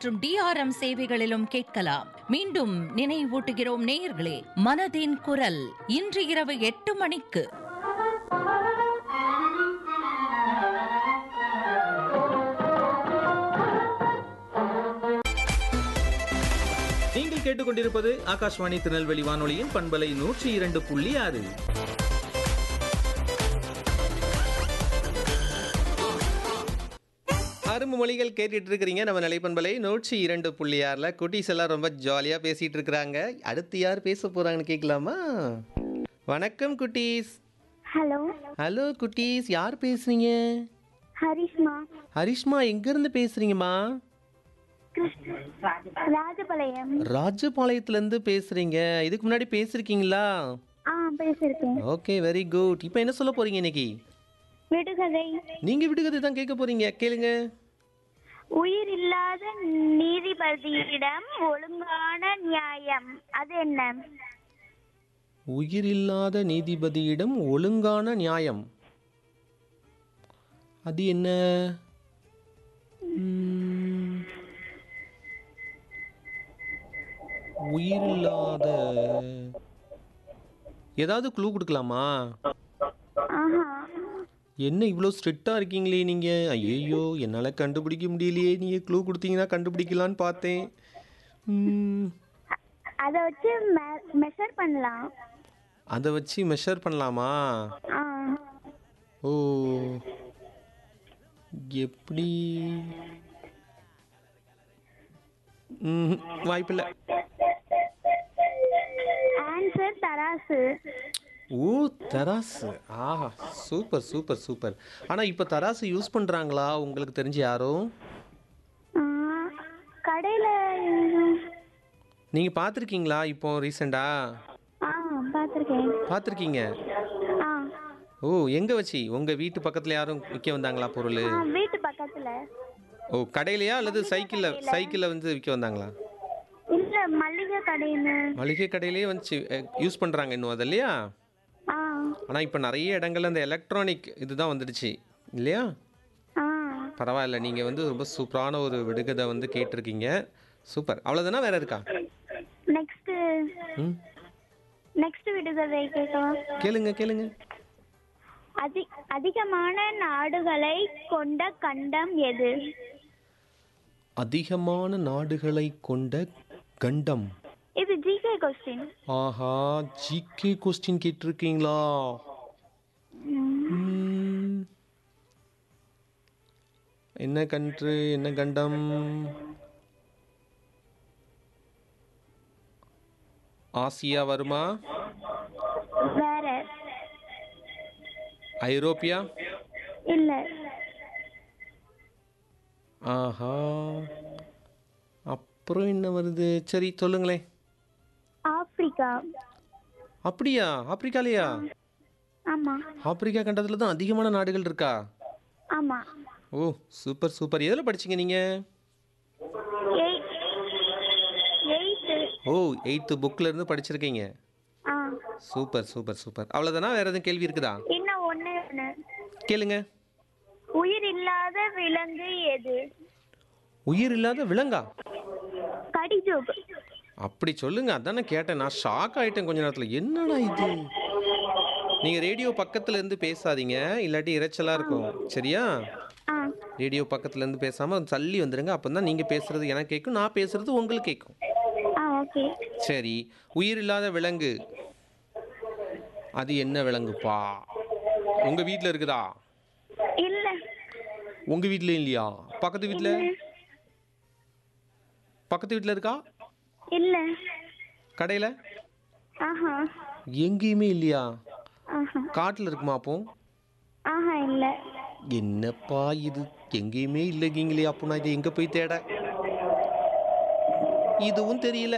மற்றும் டிஆர்எம் சேவைகளிலும் கேட்கலாம் மீண்டும் நினைவூட்டுகிறோம் நேயர்களே மனதின் குரல் இன்று இரவு எட்டு மணிக்கு நீங்கள் கேட்டுக்கொண்டிருப்பது ஆகாஷ்வாணி திருநெல்வேலி வானொலியின் பண்பலை நூற்றி இரண்டு புள்ளி ஆறு அரும்பு மொழிகள் கேட்டுட்டு இருக்கிறீங்க நம்ம நிலைப்பண்பலை நூற்றி இரண்டு புள்ளி ஆறில் குட்டீஸ் எல்லாம் ரொம்ப ஜாலியாக பேசிட்டு இருக்கிறாங்க அடுத்து யார் பேச போறாங்கன்னு கேட்கலாமா வணக்கம் குட்டீஸ் ஹலோ ஹலோ குட்டீஸ் யார் பேசுறீங்க ஹரிஷ்மா ஹரிஷ்மா எங்கேருந்து பேசுறீங்கம்மா ராஜபாளையம் ராஜபாளையத்துலேருந்து பேசுறீங்க இதுக்கு முன்னாடி பேசியிருக்கீங்களா ஆ பேசியிருக்கேன் ஓகே வெரி குட் இப்போ என்ன சொல்ல போறீங்க இன்னைக்கு விடுகதை நீங்க விடுகதை தான் கேட்க போறீங்க கேளுங்க உயிர் இல்லாத நீதிபதியிடம் ஒழுங்கான நியாயம் அது என்ன உயிர் இல்லாத நீதிபதியிடம் ஒழுங்கான நியாயம் அது என்ன உம், உயிர் இல்லாத ஏதாவது க்ளூ கொடுக்கலாமா ஆஹா என்ன இவ்வளோ ஸ்ட்ரிக்டாக இருக்கீங்களே நீங்கள் ஐயோ என்னால் கண்டுபிடிக்க முடியலையே நீங்கள் க்ளூ கொடுத்தீங்கன்னா கண்டுபிடிக்கலான்னு பார்த்தேன் உம், அதை வச்சு மெஷர் பண்ணலாம் அதை வச்சு மெஷர் பண்ணலாமா ஆ ஓ எப்படி ம் வாய்ப்பில்லை ஆன்சர் தராசு ஓ தராசு ஆஹா சூப்பர் சூப்பர் சூப்பர் ஆனால் இப்போ தராசு யூஸ் பண்ணுறாங்களா உங்களுக்கு தெரிஞ்சு யாரும் ஆ, கடையில நீங்கள் பார்த்துருக்கீங்களா இப்போ ரீசெண்டாக ஆ பார்த்துருக்கேன் பார்த்துருக்கீங்க ஆ ஓ எங்கே வச்சு உங்கள் வீட்டு பக்கத்தில் யாரும் விற்க வந்தாங்களா பொருள் ஆ, வீட்டு பக்கத்துல ஓ கடையிலையா அல்லது சைக்கிளில் சைக்கிளில் வந்து விற்க வந்தாங்களா இல்ல மல்லிகை கடைன்னு மளிகை கடையிலேயே வந்து யூஸ் பண்ணுறாங்க இன்னும் அது இல்லையா ஆ ஆனால் இப்போ நிறைய இடங்கள்ல இந்த எலக்ட்ரானிக் இதுதான் வந்துடுச்சு இல்லையா ஆ பரவாயில்ல நீங்கள் வந்து ரொம்ப சூப்பரான ஒரு விடுகதை வந்து கேட்டிருக்கீங்க சூப்பர் அவ்வளோதானா வேற இருக்கா நெக்ஸ்ட் ம் நெக்ஸ்ட் விடுகதை கேட்கவா கேளுங்க கேளுங்க அதி அதிகமான நாடுகளை கொண்ட கண்டம் எது அதிகமான நாடுகளை கொண்ட கண்டம் இது ஜிகே கொஸ்டின் ஆஹா ஜிகே கொஸ்டின் கேட்டிருக்கீங்களா ம். என்ன கன்று என்ன கண்டம் ஆசியா வருமா வேற ஐரோப்பியா இல்ல ஆஹா அப்புறம் என்ன வருது சரி சொல்லுங்களேன் ஆப்பிரிக்கா அப்படியா ஆப்பிரிக்காலையா ஆமா ஆப்பிரிக்கா கண்டத்தில் தான் அதிகமான நாடுகள் இருக்கா ஆமா ஓ சூப்பர் சூப்பர் எதில் படிச்சீங்க நீங்கள் எயித்து ஓ எயித்து புக்கில் இருந்து படிச்சிருக்கீங்க ஆ சூப்பர் சூப்பர் சூப்பர் அவ்வளோதானா வேற எதுவும் கேள்வி இருக்குதா இன்னும் ஒண்ணு ஒண்ணு கேளுங்க உயிர் இல்லாத விலங்கு எது உயிர் இல்லாத விலங்கா கடிஜோக் அப்படி சொல்லுங்க அதானே கேட்டேன் நான் ஷாக் ஆயிட்டேன் கொஞ்ச நேரத்தில் என்னடா இது நீங்கள் ரேடியோ பக்கத்துல இருந்து பேசாதீங்க இல்லாட்டி இரைச்சலாக இருக்கும் சரியா ஆ ரேடியோ பக்கத்துல இருந்து பேசாமல் தள்ளி வந்துடுங்க அப்போ தான் நீங்கள் பேசுறது எனக்கு கேட்கும் நான் பேசுறது உங்களுக்கு கேட்கும் ஆ ஓகே சரி உயிர் இல்லாத விலங்கு அது என்ன விலங்குப்பா உங்கள் வீட்டில் இருக்குதா இல்ல உங்கள் வீட்டில் இல்லையா பக்கத்து வீட்டில் பக்கத்து வீட்டில் இருக்கா இல்ல கடையில் ஆஹா எங்கேயுமே இல்லையா ஆஹா காட்டில் இருக்குமா அப்போ ஆஹா இல்ல என்னப்பா இது எங்கேயுமே இல்லைங்கீங்களே அப்போ நான் இதை எங்கே போய் தேட இதுவும் தெரியல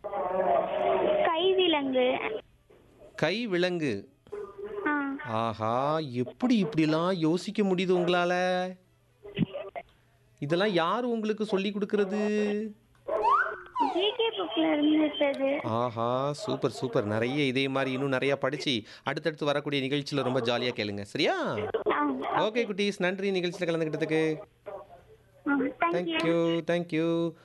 கைவிலங்கு கை விலங்கு ஆ ஆஹா எப்படி இப்படிலாம் யோசிக்க முடியுது உங்களால இதெல்லாம் யார் உங்களுக்கு சொல்லி கொடுக்கறது ஜிகே புக்ல இருந்துட்டது ஆஹா சூப்பர் சூப்பர் நிறைய இதே மாதிரி இன்னும் நிறைய படிச்சு அடுத்தடுத்து வரக்கூடிய நிகழ்ச்சியில் ரொம்ப ஜாலியாக கேளுங்க சரியா ஆ ஓகே குட்டீஸ் நன்றி நிகழ்ச்சியில் கலந்துக்கிட்டதுக்கு தேங்க்யூ தேங்க்யூ தேங்க்யூ